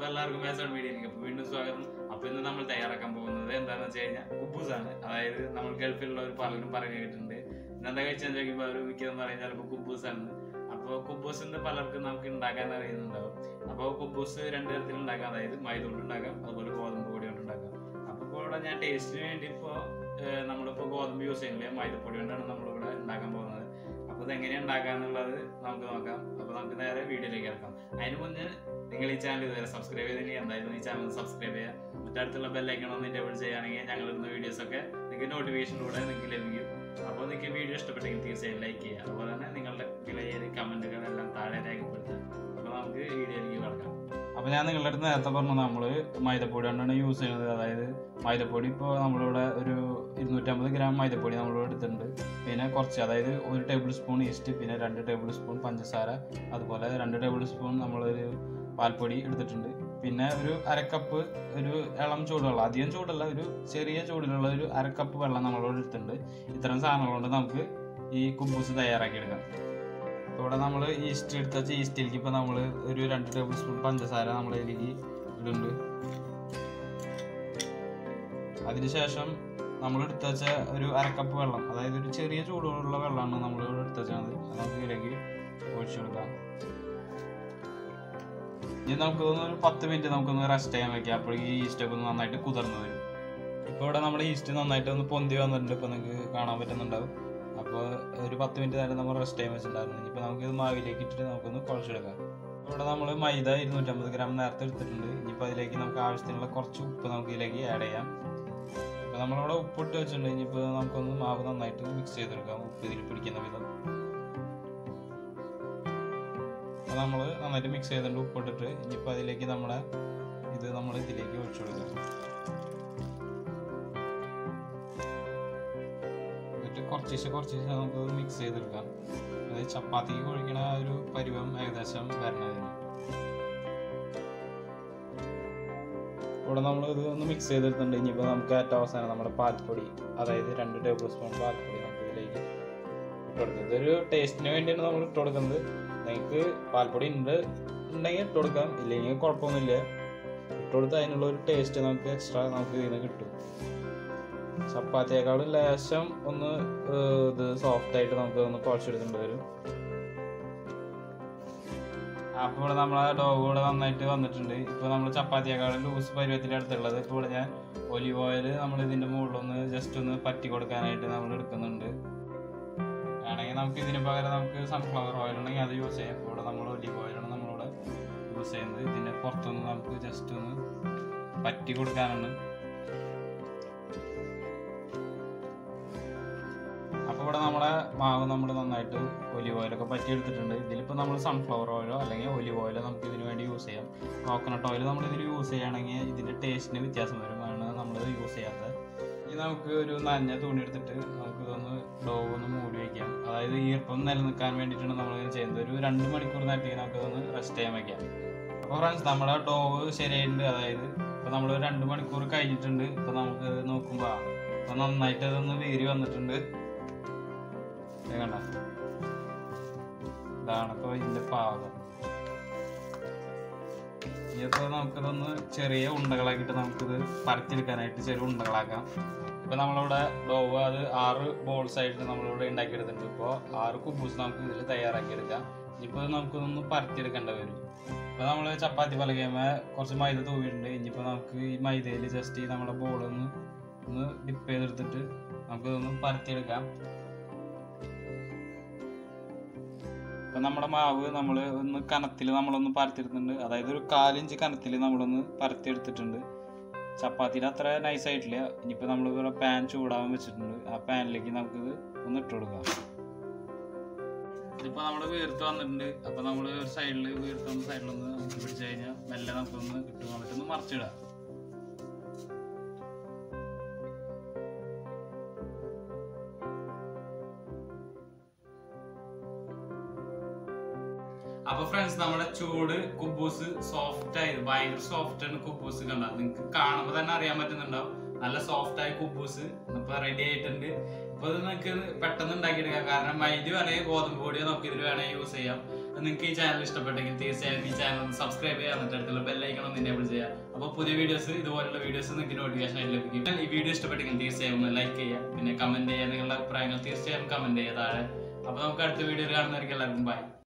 അപ്പൊ എല്ലാവർക്കും മേസോൺ മീഡിയയിലേക്ക് അപ്പൊ വീണ്ടും സ്വാഗതം അപ്പൊ ഇന്ന് നമ്മൾ തയ്യാറാക്കാൻ പോകുന്നത് എന്താണെന്ന് വെച്ച് കഴിഞ്ഞാൽ കുബൂസ് ആണ് അതായത് നമ്മൾ ഗൾഫിലുള്ളവർ പലരും പറഞ്ഞു കേട്ടിട്ടുണ്ട് ഇന്നെന്താ കഴിച്ചെന്ന് ചോദിക്കുമ്പോൾ അവർ മിക്കതെന്ന് പറയുന്നത് ചിലപ്പോൾ കുബൂസ് ആണ് അപ്പോൾ കുബൂസിന്റെ പലർക്കും നമുക്ക് ഉണ്ടാക്കാൻ അറിയുന്നുണ്ടാവും അപ്പോൾ കുബൂസ് രണ്ട് തരത്തിൽ ഉണ്ടാക്കാം അതായത് മൈദ കൊണ്ട് ഉണ്ടാക്കാം അതുപോലെ ഗോതമ്പ് പൊടി കൊണ്ട് ഉണ്ടാക്കാം അപ്പോൾ ഇപ്പോൾ ഇവിടെ ഞാൻ ടേസ്റ്റിന് വേണ്ടി ഇപ്പോൾ നമ്മളിപ്പോൾ ഗോതമ്പ് യൂസ് ചെയ്യുന്നില്ല മൈദപ്പൊടി കൊണ്ടാണ് നമ്മളിവിടെ ഉണ്ടാക്കാൻ പോകുന്നത് അപ്പോൾ ഇത് എങ്ങനെയാണ് ഉണ്ടാക്കാന്നുള്ളത് നമുക്ക് നോക്കാം അപ്പോൾ നമുക്ക് നേരെ വീഡിയോയിലേക്ക് ഇറക്കാം അതിന് മുന്നേ നിങ്ങൾ ഈ ചാനൽ ഇതുവരെ സബ്സ്ക്രൈബ് ചെയ്തില്ലെങ്കിൽ എന്തായാലും ഈ ചാനൽ സബ്സ്ക്രൈബ് ചെയ്യുക മറ്റടുത്തുള്ള ബെല്ലൈക്കൺ ഒന്ന് എനേബിൾ ചെയ്യുകയാണെങ്കിൽ ഞങ്ങൾ ഇടുന്ന വീഡിയോസ് ഒക്കെ നിങ്ങൾക്ക് നോട്ടിഫിക്കേഷനിലൂടെ നിങ്ങൾക്ക് ലഭിക്കും അപ്പോൾ നിങ്ങൾക്ക് വീഡിയോ ഇഷ്ടപ്പെട്ടെങ്കിൽ തീർച്ചയായും ലൈക്ക് ചെയ്യുക അതുപോലെ തന്നെ നിങ്ങളുടെ വിലയേറിയ കമൻറ്റുകളെല്ലാം താഴെ രേഖപ്പെടുത്തുക അപ്പോൾ നമുക്ക് വീഡിയോയിലേക്ക് കിടക്കാം അപ്പോൾ ഞാൻ നിങ്ങളുടെ അടുത്ത് നേരത്തെ പറഞ്ഞു നമ്മൾ മൈദപ്പൊടി കൊണ്ടാണ് യൂസ് ചെയ്യുന്നത് അതായത് മൈദപ്പൊടി ഇപ്പോൾ നമ്മളിവിടെ ഒരു ഇരുന്നൂറ്റമ്പത് ഗ്രാം മൈദപ്പൊടി നമ്മളിവിടെ എടുത്തിട്ടുണ്ട് പിന്നെ കുറച്ച് അതായത് ഒരു ടേബിൾ സ്പൂൺ ഈസ്റ്റ് പിന്നെ രണ്ട് ടേബിൾ സ്പൂൺ പഞ്ചസാര അതുപോലെ രണ്ട് ടേബിൾ സ്പൂൺ നമ്മളൊരു പാൽപ്പൊടി എടുത്തിട്ടുണ്ട് പിന്നെ ഒരു അരക്കപ്പ് ഒരു ഇളം ചൂടുവെള്ളം അധികം ചൂടല്ല ഒരു ചെറിയ ചൂടിലുള്ള ഒരു അരക്കപ്പ് വെള്ളം നമ്മളോട് എടുത്തിട്ടുണ്ട് ഇത്തരം സാധനങ്ങൾ കൊണ്ട് നമുക്ക് ഈ കുബൂസ് തയ്യാറാക്കിയെടുക്കാം ഇപ്പോൾ ഇവിടെ നമ്മൾ ഈസ്റ്റ് എടുത്ത വെച്ച ഈസ്റ്റിലേക്ക് ഇപ്പോൾ നമ്മൾ ഒരു രണ്ട് ടേബിൾ സ്പൂൺ പഞ്ചസാര നമ്മളതിലേക്ക് ഇടുന്നുണ്ട് അതിനുശേഷം നമ്മൾ എടുത്ത വെച്ച ഒരു അരക്കപ്പ് വെള്ളം അതായത് ഒരു ചെറിയ ചൂടുള്ള വെള്ളമാണ് നമ്മൾ ഇവിടെ എടുത്ത് വെച്ചത് അത് നമുക്ക് ഇതിലേക്ക് ഒഴിച്ചു കൊടുക്കാം ഇനി നമുക്കൊന്ന് ഒരു പത്ത് മിനിറ്റ് നമുക്കൊന്ന് റെസ്റ്റ് ചെയ്യാൻ വെക്കാം അപ്പോഴേക്ക് ഈ ഈസ്റ്റൊക്കെ ഒന്ന് നന്നായിട്ട് കുതിർന്ന് വരും ഇപ്പോൾ ഇവിടെ നമ്മുടെ ഈസ്റ്റ് നന്നായിട്ട് ഒന്ന് പൊന്തി വന്നിട്ടുണ്ട് ഇപ്പോൾ നിങ്ങൾക്ക് കാണാൻ പറ്റുന്നുണ്ടാവും അപ്പോൾ ഒരു പത്ത് മിനിറ്റ് നേരം നമ്മൾ റെസ്റ്റ് ചെയ്യാൻ വെച്ചിട്ടുണ്ടായിരുന്നു ഇനിയിപ്പോൾ നമുക്ക് ഇത് മാവിലേക്ക് ഇട്ടിട്ട് നമുക്കൊന്ന് കുഴച്ചെടുക്കാം ഇവിടെ നമ്മൾ മൈദ ഇരുന്നൂറ്റമ്പത് ഗ്രാം നേരത്തെ എടുത്തിട്ടുണ്ട് ഇനിയിപ്പോൾ അതിലേക്ക് നമുക്ക് ആവശ്യത്തിനുള്ള കുറച്ച് ഉപ്പ് നമുക്ക് ഇതിലേക്ക് ആഡ് ചെയ്യാം അപ്പോൾ നമ്മളിവിടെ ഉപ്പിട്ട് വെച്ചിട്ടുണ്ട് ഇനിയിപ്പോൾ നമുക്കൊന്ന് മാവ് നന്നായിട്ട് മിക്സ് ചെയ്തെടുക്കാം ഉപ്പ് ഇതിൽ പിടിക്കുന്ന വിധം അപ്പോൾ നമ്മൾ നന്നായിട്ട് മിക്സ് ചെയ്തിട്ടുണ്ട് ഉപ്പിട്ടിട്ട് ഇനിയിപ്പോൾ അതിലേക്ക് നമ്മുടെ ഇത് നമ്മൾ ഇതിലേക്ക് ഒഴിച്ചു കൊടുക്കാം എന്നിട്ട് കുറച്ചേശ്ശെ കുറച്ചേശ്ശെ നമുക്ക് മിക്സ് ചെയ്തെടുക്കാം അതായത് ചപ്പാത്തിക്ക് കുഴിക്കണ ആ ഒരു പരുവം ഏകദേശം വരണതിന് ഇവിടെ നമ്മൾ ഇത് ഒന്ന് മിക്സ് ചെയ്തെടുത്തിട്ടുണ്ട് ഇനിയിപ്പോൾ നമുക്ക് ഏറ്റവും അവസാനം നമ്മുടെ പാൽപ്പൊടി അതായത് രണ്ട് ടേബിൾ സ്പൂൺ പാൽപ്പൊടി നമുക്ക് ഇതിലേക്ക് ഇട്ട് കൊടുക്കാം ഇതൊരു ടേസ്റ്റിന് വേണ്ടിയാണ് നമ്മൾ ഇട്ട് കൊടുക്കുന്നത് നിങ്ങൾക്ക് പാൽപ്പൊടി ഉണ്ട് ഉണ്ടെങ്കിൽ ഇട്ട് കൊടുക്കാം ഇല്ലെങ്കിൽ കുഴപ്പമൊന്നുമില്ല ഇട്ട് കൊടുത്ത് അതിനുള്ള ഒരു ടേസ്റ്റ് നമുക്ക് എക്സ്ട്രാ നമുക്ക് ഇതിൽ നിന്ന് കിട്ടും ചപ്പാത്തിയേക്കാളും ലേശം ഒന്ന് ഏർ, ഇത് സോഫ്റ്റ് ആയിട്ട് നമുക്ക് ഒന്ന് കുഴച്ചെടുക്കേണ്ടി വരും അപ്പോൾ ഇവിടെ നമ്മളെ ഡോ കൂടെ നന്നായിട്ട് വന്നിട്ടുണ്ട് ഇപ്പോൾ നമ്മൾ ചപ്പാത്തിയേക്കാളും ലൂസ് പരുവത്തിൻ്റെ അടുത്തുള്ളത് ഇപ്പോൾ ഇവിടെ ഞാൻ ഒലിവ് ഓയിൽ നമ്മൾ ഇതിൻ്റെ മുകളിലൊന്ന് ജസ്റ്റ് ഒന്ന് പറ്റി കൊടുക്കാനായിട്ട് നമ്മൾ എടുക്കുന്നുണ്ട് വേണമെങ്കിൽ നമുക്ക് ഇതിന് പകരം നമുക്ക് സൺഫ്ലവർ ഓയിൽ ഉണ്ടെങ്കിൽ അത് യൂസ് ചെയ്യാം ഇപ്പോൾ ഇവിടെ നമ്മൾ ഒലിവ് ഓയിലാണ് നമ്മളിവിടെ യൂസ് ചെയ്യുന്നത് ഇതിൻ്റെ പുറത്തൊന്ന് നമുക്ക് ജസ്റ്റ് ഒന്ന് പറ്റി കൊടുക്കാനാണ് അപ്പോൾ ഇവിടെ നമ്മുടെ മാവ് നമ്മൾ നന്നായിട്ട് ഒലിവ് ഓയിലൊക്കെ പറ്റി എടുത്തിട്ടുണ്ട് ഇതിലിപ്പോൾ നമ്മൾ സൺഫ്ലവർ ഓയിലോ അല്ലെങ്കിൽ ഒലിവ് ഓയിലോ നമുക്ക് ഇതിന് വേണ്ടി യൂസ് ചെയ്യാം കോക്കനട്ട് ഓയിൽ നമ്മൾ ഇതിൽ യൂസ് ചെയ്യുകയാണെങ്കിൽ ഇതിൻ്റെ ടേസ്റ്റിന് വ്യത്യാസം വരും ആണ് നമ്മളിത് യൂസ് ചെയ്യാത്തത് ഇനി നമുക്ക് ഒരു നനഞ്ഞ തുണി എടുത്തിട്ട് നമുക്ക് ഇതൊന്ന് ഡോ ഒന്ന് മൂടി വയ്ക്കാം അതായത് ഈർപ്പം നിലനിൽക്കാൻ വേണ്ടിയിട്ടാണ് നമ്മളിങ്ങനെ ചെയ്യുന്നത് ഒരു രണ്ട് മണിക്കൂർ നേരത്തേക്ക് നമുക്ക് ഇതൊന്ന് റെസ്റ്റ് ചെയ്യാൻ വയ്ക്കാം അപ്പോൾ ഫ്രണ്ട്സ് നമ്മുടെ ഡോ ശരിയായിട്ടുണ്ട് അതായത് ഇപ്പോൾ നമ്മൾ രണ്ട് മണിക്കൂർ കഴിഞ്ഞിട്ടുണ്ട് ഇപ്പോൾ നമുക്ക് നോക്കുമ്പോൾ അപ്പോൾ നന്നായിട്ട് അതൊന്ന് വീരി വന്നിട്ടുണ്ട് ദേ കണ്ടോ ഇതാണ് ഇപ്പോൾ ഇതിൻ്റെ പാകം ഇനിയിപ്പോൾ നമുക്കിതൊന്ന് ചെറിയ ഉണ്ടകളാക്കിയിട്ട് നമുക്കിത് പരത്തിയെടുക്കാനായിട്ട് ചെറിയ ഉണ്ടകളാക്കാം ഇപ്പോൾ നമ്മളിവിടെ ഡോവ് അത് ആറ് ബോൾസ് ആയിട്ട് നമ്മളിവിടെ ഉണ്ടാക്കിയെടുത്തിട്ടുണ്ട് ഇപ്പോൾ ആറ് കുബൂസ് നമുക്ക് ഇതിൽ തയ്യാറാക്കിയെടുക്കാം ഇനിയിപ്പോൾ നമുക്കിതൊന്ന് പരത്തിയെടുക്കേണ്ടി വരും ഇപ്പോൾ നമ്മൾ ചപ്പാത്തി പലകയമേ കുറച്ച് മൈദ തൂവിയിട്ടുണ്ട് ഇനിയിപ്പോൾ നമുക്ക് ഈ മൈദയിൽ ജസ്റ്റ് ഈ നമ്മുടെ ബോളൊന്ന് ഒന്ന് ഡിപ്പ് ചെയ്തെടുത്തിട്ട് നമുക്കിതൊന്ന് പരത്തിയെടുക്കാം ഇപ്പൊ നമ്മുടെ മാവ് നമ്മൾ ഒന്ന് കനത്തിൽ നമ്മളൊന്ന് പരത്തിയെടുത്തിട്ടുണ്ട് അതായത് ഒരു കാലിഞ്ച് കനത്തിൽ നമ്മളൊന്ന് പരത്തിയെടുത്തിട്ടുണ്ട് ചപ്പാത്തിയുടെ അത്ര നൈസ് ആയിട്ടില്ല ഇനിയിപ്പോൾ നമ്മൾ ഇവിടെ പാൻ ചൂടാവാൻ വെച്ചിട്ടുണ്ട് ആ പാനിലേക്ക് നമുക്കിത് ഒന്ന് ഇട്ട് കൊടുക്കാം ഇതിപ്പോൾ നമ്മൾ വീർത്ത് വന്നിട്ടുണ്ട് അപ്പോൾ നമ്മൾ ഒരു സൈഡിൽ വീർത്ത് വന്ന സൈഡിലൊന്ന് നമുക്ക് പിടിച്ചു കഴിഞ്ഞാൽ മെല്ലെ നമുക്കൊന്ന് ഇട്ട് വന്നിട്ടൊന്ന് മറിച്ചിടാം അപ്പൊ ഫ്രണ്ട്സ് നമ്മുടെ ചൂട് കുബൂസ് സോഫ്റ്റ് ആയത് ഭയങ്കര സോഫ്റ്റ് ആണ് കുബൂസ് കണ്ട നിങ്ങൾക്ക് കാണുമ്പോ തന്നെ അറിയാൻ പറ്റുന്നുണ്ടാവും നല്ല സോഫ്റ്റ് ആയ കുബൂസ് ഇപ്പൊ റെഡി ആയിട്ടുണ്ട് ഇപ്പൊ ഇത് നിങ്ങൾക്ക് പെട്ടെന്ന് ഉണ്ടാക്കിയെടുക്കാം കാരണം മൈദ അല്ലെങ്കിൽ ഗോതമ്പ് പൊടിയോ നമുക്ക് ഇതിൽ വേണമെങ്കിൽ യൂസ് ചെയ്യാം നിങ്ങൾക്ക് ഈ ചാനൽ ഇഷ്ടപ്പെട്ടെങ്കിൽ തീർച്ചയായും ഈ ചാനൽ ഒന്ന് സബ്സ്ക്രൈബ് ചെയ്യുക എന്നിട്ട് അടുത്തുള്ള ബെല്ലൈക്കൺ ഒന്ന് എനേബിൾ ചെയ്യുക അപ്പോൾ പുതിയ വീഡിയോസ് ഇതുപോലുള്ള വീഡിയോസ് നിങ്ങൾക്ക് നോട്ടിഫിക്കേഷൻ ആയിട്ട് ലഭിക്കും ഈ വീഡിയോ ഇഷ്ടപ്പെട്ടെങ്കിൽ തീർച്ചയായും ഒന്ന് ലൈക്ക് ചെയ്യുക പിന്നെ കമന്റ് ചെയ്യുക നിങ്ങളുടെ അഭിപ്രായങ്ങൾ തീർച്ചയായും കമന്റ് ചെയ്യുക താഴെ അപ്പോൾ നമുക്ക് അടുത്ത വീഡിയോയിൽ കാണുന്നവർക്ക് എല്ലാവർക്കും ബൈ